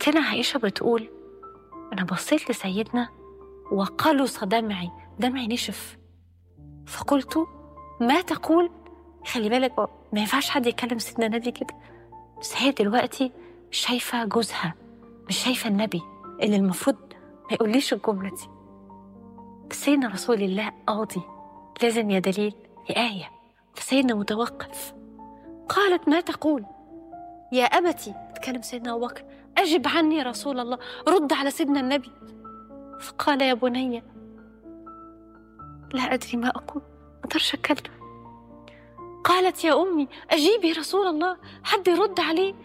ستنا عائشة بتقول أنا بصيت لسيدنا وقلص دمعي دمعي نشف فقلت ما تقول خلي بالك ما ينفعش حد يكلم سيدنا النبي كده بس هي دلوقتي شايفة جوزها مش شايفة النبي اللي المفروض ما يقوليش الجملة دي بس سيدنا رسول الله قاضي لازم يا دليل يا آية فسيدنا متوقف قالت ما تقول يا أبتي تكلم سيدنا أبو بكر أجب عني يا رسول الله رد على سيدنا النبي فقال يا بني لا أدري ما أقول ما أقدرش أتكلم قالت يا أمي أجيبي رسول الله حد يرد عليه